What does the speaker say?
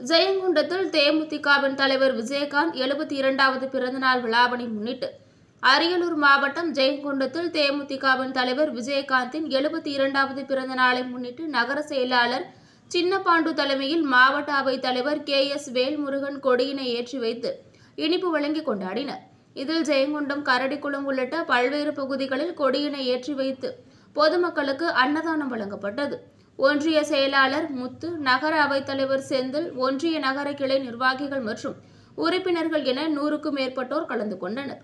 ஜெயங்கொண்டத்தில் தேமுதிகவின் தலைவர் விஜயகாந்த் எழுபத்தி இரண்டாவது பிறந்தநாள் விழாவினை முன்னிட்டு அரியலூர் மாவட்டம் ஜெயங்கொண்டத்தில் தேமுதிகவின் தலைவர் விஜயகாந்தின் எழுபத்தி இரண்டாவது பிறந்த நாளை முன்னிட்டு நகர செயலாளர் சின்னப்பாண்டு தலைமையில் மாவட்ட அவைத் தலைவர் கே எஸ் வேல்முருகன் கொடியினை ஏற்றி வைத்து இனிப்பு வழங்கி கொண்டாடினர் இதில் ஜெயங்கொண்டம் கரடிக்குளம் உள்ளிட்ட பல்வேறு பகுதிகளில் கொடியினை ஏற்றி வைத்து பொதுமக்களுக்கு அன்னதானம் வழங்கப்பட்டது ஒன்றிய செயலாளர் முத்து நகர அவைத்தலைவர் செந்தில் ஒன்றிய நகர கிளை நிர்வாகிகள் மற்றும் உறுப்பினர்கள் என நூறுக்கும் மேற்பட்டோர் கலந்து கொண்டனர்